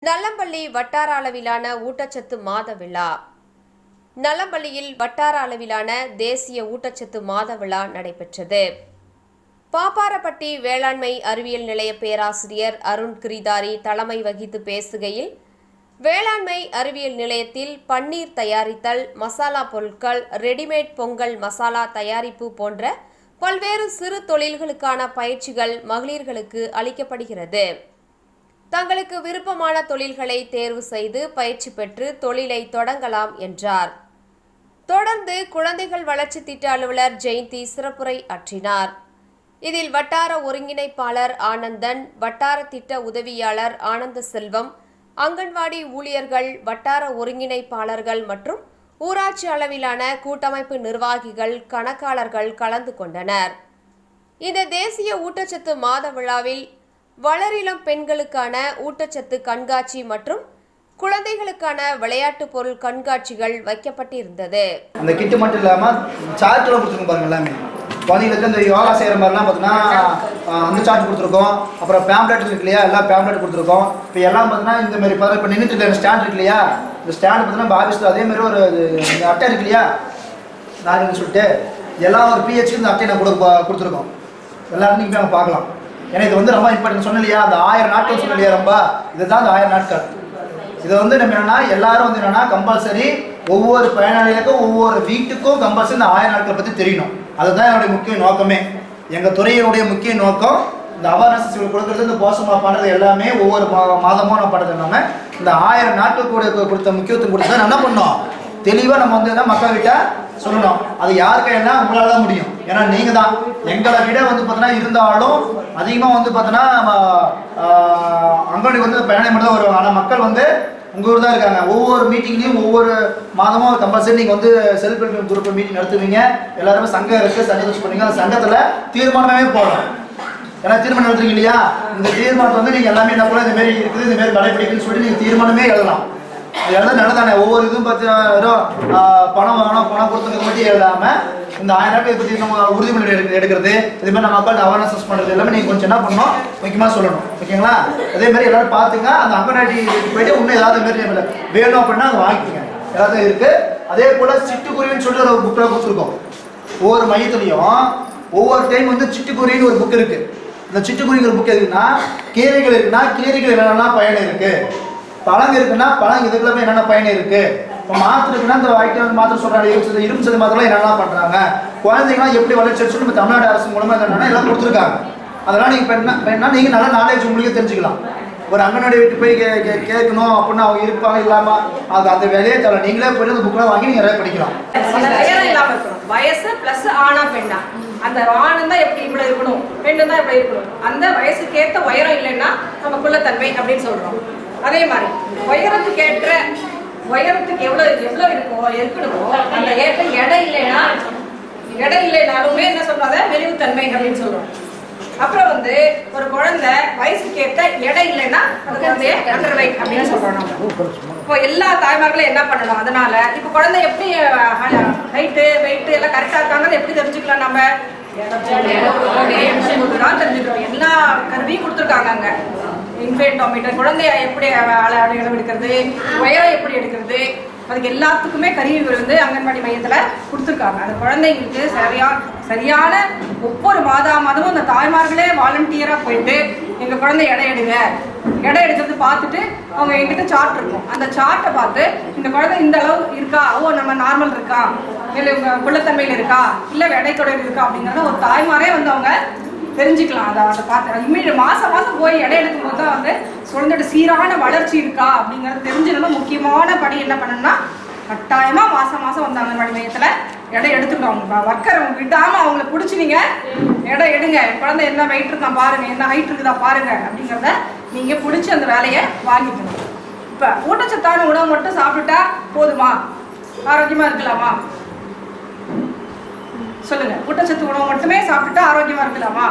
நல்லம்பள்ளி வட்டார அளவிலான ஊட்டச்சத்து மாத விழா நல்லம்பள்ளியில் வட்டார அளவிலான தேசிய ஊட்டச்சத்து மாத விழா நடைபெற்றது பாப்பாரப்பட்டி வேளாண்மை அறிவியல் நிலைய பேராசிரியர் அருண் கிரிதாரி தலைமை வகித்து பேசுகையில் வேளாண்மை அறிவியல் நிலையத்தில் பன்னீர் தயாரித்தல் மசாலா பொருட்கள் ரெடிமேட் பொங்கல் மசாலா தயாரிப்பு போன்ற பல்வேறு சிறு தொழில்களுக்கான பயிற்சிகள் மகளிர்களுக்கு அளிக்கப்படுகிறது தங்களுக்கு விருப்பமான தொழில்களை தேர்வு செய்து பயிற்சி பெற்று தொழிலை தொடங்கலாம் என்றார் தொடர்ந்து குழந்தைகள் வளர்ச்சி திட்ட அலுவலர் ஜெயந்தி சிறப்புரை ஆற்றினார் இதில் வட்டார ஒருங்கிணைப்பாளர் ஆனந்தன் வட்டார திட்ட உதவியாளர் ஆனந்த செல்வம் அங்கன்வாடி ஊழியர்கள் வட்டார ஒருங்கிணைப்பாளர்கள் மற்றும் ஊராட்சி அளவிலான கூட்டமைப்பு நிர்வாகிகள் கணக்காளர்கள் கலந்து கொண்டனர் இந்த தேசிய ஊட்டச்சத்து மாத விழாவில் வளரிளம் பெண்களுக்கான ஊட்டச்சத்து கண்காட்சி மற்றும் குழந்தைகளுக்கான விளையாட்டுப் பொருள் கண்காட்சிகள் வைக்கப்பட்டிருந்தது அந்த கிட்டு மட்டும் இல்லாமல் சார்ட்டில் கொடுத்துருக்கோம் பாருங்க எல்லாமே குழந்தைங்களுக்கு இந்த யோகா செய்கிற மாதிரிலாம் பார்த்தீங்கன்னா ஆஹ், அந்த சார்ட் கொடுத்துருக்கோம் அப்புறம் பேம்ப்ளெட் இருக்கு இல்லையா எல்லாம் பேம்ப்ளெட் கொடுத்துருக்கோம் இப்போ எல்லாம் பார்த்தீங்கன்னா இந்த மாதிரி பாரு இப்போ நின்றுட்டு இருக்க ஸ்டாண்ட் இருக்கு இல்லையா இந்த ஸ்டாண்ட் பார்த்தீங்கன்னா ஆஃபீஸில் அதே மாதிரி ஒரு இது- இந்த அட்டை இருக்கு இல்லையா நாரின்னு சொல்லிட்டு எல்லாம் ஒரு பிஹெச் இந்த அட்டையை நான் கொடுக்க கொடுத்துருக்கோம் எல்லாருக்கும் நீங்கள் போய் பார்க்கலாம் ஏன்னா இது வந்து ரொம்ப இம்பார்ட்டன்ட் சொன்னேன் இல்லையா அந்த ஆயிரம் நாட்கள் சொன்ன இல்லையா ரொம்ப இதுதான் அந்த ஆயிரம் நாட்கள் இது வந்து நம்ம என்னன்னா எல்லாரும் வந்து என்னன்னா கம்பல்சரி ஒவ்வொரு பயனாளிகளுக்கும் ஒவ்வொரு வீட்டுக்கும் கம்பல்சரி இந்த ஆயிரம் நாட்களை பற்றி தெரியணும் அதுதான் என்னுடைய முக்கிய நோக்கமே எங்கள் துறையினுடைய முக்கிய நோக்கம் இந்த அவேர்னஸ் கொடுக்குறது இந்த போசமா பண்ணுறது எல்லாமே ஒவ்வொரு மா- மாதமும் நான் பண்ணுறது இல்லாமல் இந்த ஆயிரம் நாட்கள் கூட கொடுத்த முக்கியத்துவம் கொடுத்து தான் என்ன பண்ணோம் தெளிவாக நம்ம வந்து என்ன மக்கள்கிட்ட சொல்லணும் அது யார் கையில உங்களால தான் முடியும் ஏன்னா நீங்கள் தான் எங்களை விட வந்து பார்த்தீங்கன்னா இருந்தாலும் அதிகமாக வந்து பார்த்தீங்கன்னா நம்ம அங்கன்வாடி வந்து பயணம் மட்டும் தான் வருவாங்க ஆனால் மக்கள் வந்து உங்கள் ஊர் தான் இருக்காங்க ஒவ்வொரு மீட்டிங்லேயும் ஒவ்வொரு மாதமும் கம்பல்சரி நீங்கள் வந்து செல்ஃப் ஹெல்ப் குரூப் மீட்டிங் நடத்துவீங்க எல்லாருமே சங்கம் இருக்குது சங்கத்தை வச்சு பண்ணுவீங்க அந்த சங்கத்தில் தீர்மானமே போடலாம் ஏன்னா தீர்மானம் எழுதுறீங்க இல்லையா இந்த தீர்மானத்தை வந்து நீங்கள் எல்லாமே என்ன கூட இந்த மாதிரி இருக்குது இந்த மாதிரி கடைப்பிடிக்குன்னு சொல்லிட்டு நீங்கள் தீர்மானமே எழுதலாம் அது எழுத நல்லதானே ஒவ்வொரு இதுவும் பார்த்து வெறும் ஆஹ், பணம் வாங்கணும் பணம் கொடுத்துக்கிறது மட்டும் எழுதாமல் இந்த ஆயிரம் ரூபாய் பற்றி நம்ம உறுதிமொழி எடுக்க எடுக்கிறது இது மாதிரி நம்ம மக்கள்கிட்ட அவேர்னஸ் பண்ணுறது எல்லாமே நீங்கள் கொஞ்சம் என்ன பண்ணணும் முக்கியமாக சொல்லணும் ஓகேங்களா அதே மாதிரி எல்லாரும் பார்த்துங்க அந்த அங்கன்வாடி இதுக்கு போயிட்டு இன்னும் ஏதாவது இது மாதிரி நம்ம வேணும் அப்படின்னா அதை வாங்கிக்கோங்க எல்லாத்தையும் இருக்குது அதே போல் சிட்டுக்குருவின்னு சொல்லிட்டு ஒரு புக்கில் கொடுத்துருக்கோம் ஒவ்வொரு மையத்துலையும் ஒவ்வொரு டைம் வந்து சிட்டுக்குருவின்னு ஒரு புக் இருக்கு இந்த சிட்டுக்குருவிங்கிற புக் எதுக்குன்னா கீரைகள் இருக்குன்னா கீரைகள் என்னென்ன பயன் இருக்கு பழங்க இருக்குன்னா பழங்க இதுக்குள்ள என்னென்ன பயன் இருக்கு இப்போ மாத்திரை இருக்குன்னா இந்த வைட்டமின் மாத்திரை சொல்றாங்க இரும்பு சத்து இரும்பு சத்து மாத்திரை என்னெல்லாம் பண்றாங்க குழந்தைங்களாம் எப்படி வளர்ச்சி சொல்லி நம்ம தமிழ்நாடு அரசு மூலமா என்னென்னா எல்லாம் கொடுத்துருக்காங்க அதெல்லாம் நீங்க இப்ப என்ன இப்ப என்ன நீங்க நல்ல நாலேஜ் உங்களுக்கு தெரிஞ்சுக்கலாம் ஒரு அங்கன்வாடி விட்டு போய் கே கே- கேட்கணும் அப்படின்னு அவங்க இருப்பாங்க இல்லாம அது அந்த வேலையே தவிர நீங்களே போயிட்டு அந்த புக்கெல்லாம் வாங்கி நீங்க நிறைய படிக்கலாம் அந்த வயரம் இல்லாம இருக்கணும் வயசு பிளஸ் ஆணா பெண்ணா அந்த ஆணும் தான் எப்படி இப்படி இருக்கணும் பெண்ணு தான் இப்படி இருக்கணும் அந்த வயசுக்கு ஏத்த உயரம் இல்லைன்னா நம்ம குள்ளத்தன்மை அப்படின்னு சொல்றோம் அதே மாதிரி உயரத்துக்கு ஏற்ற உயரத்துக்கு எவ்வளவு எவ்வளவு இருக்கோ இருக்கணுமோ அந்த ஏற்ற எடை இல்லைன்னா எடை இல்லைனாலுமே என்ன சொல்றாங்க மெலிவுத்தன்மை அப்படின்னு சொல்றோம் அப்புறம் வந்து ஒரு குழந்தை வயசுக்கு ஏற்ற எடை இல்லைன்னா அந்த குழந்தைய அண்டர் வெயிட் அப்படின்னு சொல்றோம் நம்ம இப்போ எல்லா தாய்மார்களும் என்ன பண்ணணும் அதனால இப்போ குழந்தை எப்படி ஹைட்டு வெயிட் எல்லாம் கரெக்டாக இருக்காங்கன்னு எப்படி தெரிஞ்சுக்கலாம் நம்ம தான் தெரிஞ்சுக்கிறோம் எல்லா கருவியும் கொடுத்துருக்காங்க அங்க இன்ஃபேண்டோமீட்டர் குழந்தைய எப்படி அளவு எடுக்கிறது உயரம் எப்படி எடுக்கிறது அதுக்கு எல்லாத்துக்குமே கருவிகள் வந்து அங்கன்வாடி மையத்தில் கொடுத்துருக்காங்க அந்த குழந்தைங்களுக்கு சரியா சரியான ஒவ்வொரு மாதா மாதமும் அந்த தாய்மார்களே வாலண்டியராக போயிட்டு எங்கள் குழந்தை எடை எடுங்க எடை எடுக்கிறது பார்த்துட்டு அவங்க எங்கிட்ட சார்ட் இருக்கும் அந்த சார்ட்டை பார்த்து இந்த குழந்தை இந்த அளவு இருக்கா ஓ நம்ம நார்மல் இருக்கா இல்லை உங்க குள்ளத்தன்மையில் இருக்கா இல்லை எடை தொடர் இருக்கா அப்படிங்கிறத ஒரு தாய்மாரே வந்து அவங்க தெரிஞ்சுக்கலாம் அதை அதை பார்த்து இம்மீடியட் மாதம் மாதம் போய் எடை எடுக்கும்போது தான் வந்து குழந்தையோட சீரான வளர்ச்சி இருக்கா அப்படிங்கிறது தெரிஞ்சுக்கணும் முக்கியமான படி என்ன பண்ணணும்னா கட்டாயமாக மாதம் மாதம் வந்து அங்கன்வாடி மையத்தில் எடை எடுத்துக்கணும் அவங்க ஒர்க்கரை விடாமல் அவங்கள பிடிச்சி நீங்கள் எடை எடுங்க என் குழந்தை என்ன வெயிட் இருக்கான் பாருங்க என்ன ஹைட் இருக்குதா பாருங்க அப்படிங்கிறத நீங்கள் பிடிச்சி அந்த வேலையை வாங்கிக்கணும் இப்போ ஊட்டச்சத்தான உணவு மட்டும் சாப்பிட்டுட்டா போதுமா ஆரோக்கியமாக இருக்கலாமா சொல்லுங்க ஊட்டச்சத்து உணவு மட்டுமே சாப்பிட்டுட்டா ஆரோக்கியமா இருக்கலாமா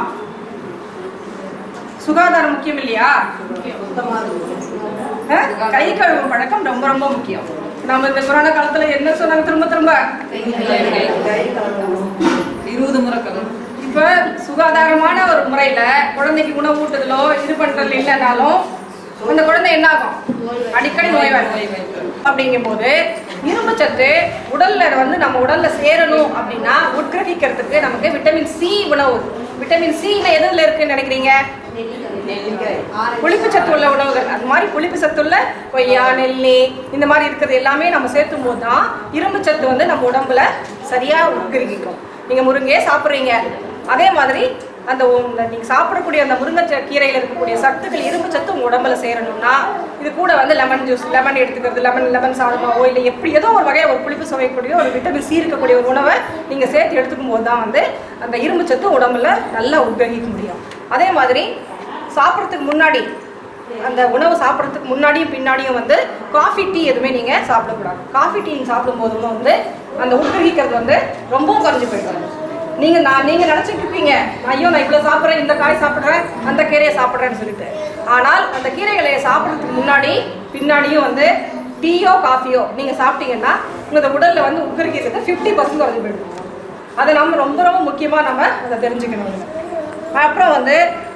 சுகாதாரம் முக்கியம் இல்லையா அஹ்? கை கழுவும் பழக்கம் ரொம்ப ரொம்ப முக்கியம் நம்ம இந்த கொரோனா காலத்துல என்ன சொன்னாங்க திரும்ப திரும்ப இருபது முறை கலந்து இப்ப சுகாதாரமான ஒரு முறையில குழந்தைக்கு உணவு ஊட்டுதலோ இது பண்றது இல்லைனாலும் அந்த குழந்தை என்ன ஆகும் அடிக்கடி நோய்வாய் அப்படிங்கும்போது இரும்பு சத்து உடல்ல வந்து நம்ம உடல்ல சேரணும் அப்படின்னா உட்கிரகிக்கிறதுக்கு நமக்கு விட்டமின் சி உணவு விட்டமின் சி எதுல இருக்குன்னு நினைக்கிறீங்க புளிப்பு சத்து உள்ள உணவுகள் அது மாதிரி புளிப்பு சத்து உள்ள கொய்யா நெல்லி இந்த மாதிரி இருக்கிறது எல்லாமே நம்ம சேர்த்தும் போது தான் இரும்பு சத்து வந்து நம்ம உடம்புல சரியா உட்கிரகிக்கும் நீங்க முருங்கையே சாப்பிட்றீங்க அதே மாதிரி அந்த உங்க- நீங்க சாப்பிடக்கூடிய அந்த முருங்கை கீரையில் இருக்கக்கூடிய சத்துக்கள் இரும்பு சத்து உங்க உடம்புல சேரணும்னா இது கூட வந்து லெமன் ஜூஸ் லெமன் எடுத்துக்கிறது லெமன் லெமன் சாதமாவோ இல்லை எப்படி ஏதோ ஒரு வகையில் ஒரு புளிப்பு சுவைக்கூடிய ஒரு விட்டமின் சி இருக்கக்கூடிய ஒரு உணவை நீங்க சேர்த்து எடுத்துக்கும் போது தான் வந்து அந்த இரும்பு சத்து உடம்புல நல்லா உட்கிரகிக்க முடியும் அதே மாதிரி சாப்பிட்றதுக்கு முன்னாடி அந்த உணவு சாப்பிட்றதுக்கு முன்னாடியும் பின்னாடியும் வந்து காஃபி டீ எதுவுமே நீங்கள் சாப்பிடக்கூடாது காஃபி டீ நீங்கள் சாப்பிடும்போது வந்து அந்த உட்கிரகிக்கிறது வந்து ரொம்பவும் குறைஞ்சு போயிடும் நீங்கள் நான் நீங்கள் நினச்சிட்டு இருப்பீங்க ஐயோ நான் இவ்வளோ சாப்பிட்றேன் இந்த காய் சாப்பிட்றேன் அந்த கீரையை சாப்பிட்றேன்னு சொல்லிட்டு ஆனால் அந்த கீரைகளை சாப்பிட்றதுக்கு முன்னாடி பின்னாடியும் வந்து டீயோ காஃபியோ நீங்கள் சாப்பிட்டீங்கன்னா உங்கள் உடலில் வந்து உட்கிரகிக்கிறது ஃபிஃப்டி பர்சன்ட் குறைஞ்சு போயிடும் அதை நம்ம ரொம்ப ரொம்ப முக்கியமாக நம்ம அதை தெரிஞ்சுக்கணும் அப்புறம் வந்து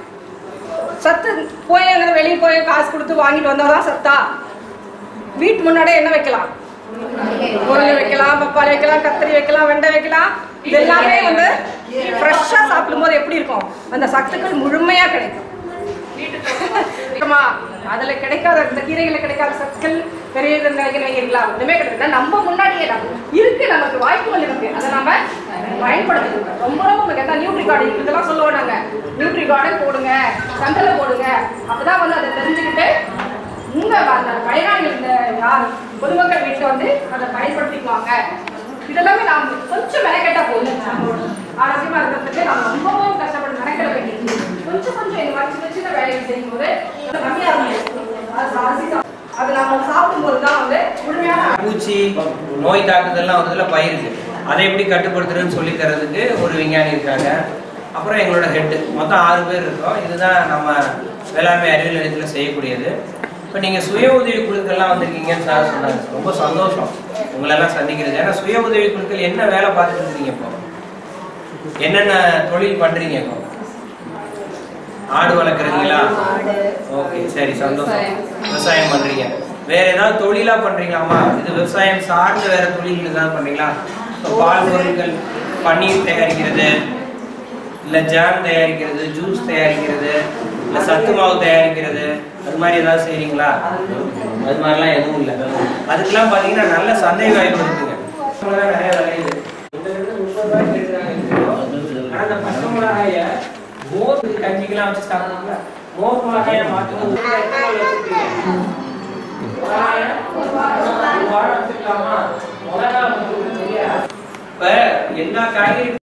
சத்து போய் அங்கே வெளியே போய் காசு கொடுத்து வாங்கிட்டு வந்தால் தான் சத்தா வீட்டு முன்னாடியே என்ன வைக்கலாம் முருங்கை வைக்கலாம் பப்பாளி வைக்கலாம் கத்திரி வைக்கலாம் வெண்டை வைக்கலாம் இது எல்லாமே வந்து ஃப்ரெஷ்ஷாக சாப்பிடும்போது எப்படி இருக்கும் அந்த சத்துக்கள் முழுமையாக கிடைக்கும் ஆமா அதுல கிடைக்காத இந்த கீரைகளை கிடைக்காத சத்துக்கள் பெரிய காய்கறி வைக்கிறீங்களா ஒண்ணுமே கிடையாது நம்ம முன்னாடியே தான் இருக்கு நமக்கு வாய்ப்புகள் இருக்கு அதை நம்ம பயன்படுத்தணும் ரொம்ப ரொம்ப முக்கியம் நியூட்ரி கார்டு இதெல்லாம் சொல்லுவோம் நாங்க நியூட்ரி கார்டு போடுங்க சண்டல போடுங்க அப்பதான் வந்து அதை தெரிஞ்சுக்கிட்டு உங்க அந்த பயனாளிகள் இந்த யார் பொதுமக்கள் வீட்டுல வந்து அதை பயன்படுத்திக்குவாங்க இதெல்லாமே நாம் கொஞ்சம் மெனக்கெட்டா போதும் நம்மளோட ஆரோக்கியமா இருக்கிறதுக்கு நம்ம ரொம்பவும் கஷ்டப்பட்டு மெனக்கெட வேண்டியது கொஞ்சம் கொஞ்சம் இந்த மாதிரி சின்ன சின்ன வேலைகள் செய்யும்போது அது கம்மியா இருக்கும் அது அரிசி சாப்பிடும். அது நம்ம சாப்பிடும்போது தான் வந்து முழுமையான பூச்சி நோய் தாக்குதல்லாம் வந்ததுல பயிருக்கு அதை எப்படி கட்டுப்படுத்துறதுன்னு சொல்லி தரதுக்கு ஒரு விஞ்ஞானி இருக்காங்க அப்புறம் எங்களோட ஹெட் மொத்தம் ஆறு பேர் இருக்கோம் இதுதான் நம்ம வேளாண்மை அறிவியல் நிலையத்தில் செய்யக்கூடியது இப்போ நீங்கள் சுய உதவி குழுக்கள்லாம் வந்திருக்கீங்கன்னு சார் சொன்னாங்க ரொம்ப சந்தோஷம் உங்களெல்லாம் சந்திக்கிறது ஏன்னா சுய உதவி குழுக்கள் என்ன வேலை பார்த்துட்டு இருக்கீங்க இப்போ என்னென்ன தொழில் பண்றீங்க இப்போ ஆடு வளர்க்குறீங்களா ஓகே சரி சந்தோஷம் விவசாயம் பண்றீங்க வேற ஏதாவது தொழிலா பண்றீங்களாமா இது விவசாயம் சார்ந்த வேற தொழில் ஏதாவது பண்றீங்களா இப்போ பால் பொருட்கள் பன்னீர் தயாரிக்கிறது இல்ல ஜாம் தயாரிக்கிறது ஜூஸ் தயாரிக்கிறது இல்ல சத்து மாவு தயாரிக்கிறது அது மாதிரி ஏதாவது செய்றீங்களா அது மாதிரிலாம் எதுவும் இல்லை அதுக்கெல்லாம் பாத்தீங்கன்னா நல்ல சந்தை வாய்ப்பு இருக்குங்க பச்சை மிளகாய் நிறைய விளையுது இந்த இடத்துல முப்பது ரூபாய்க்கு எடுக்கிறாங்க ஆனா அந்த பச்சை மிளகாய மோர் கஞ்சிக்கெல்லாம் வச்சு சாப்பிடுங்களா மோர் மிளகாய மாற்றுறது ஒரு எத்தனை நாள் வச்சிருக்கீங்க மிளகாய ஒரு வாரம் வச்சுக்கலாமா மிளகாய் வந்து இப்ப எல்லா காய்கறி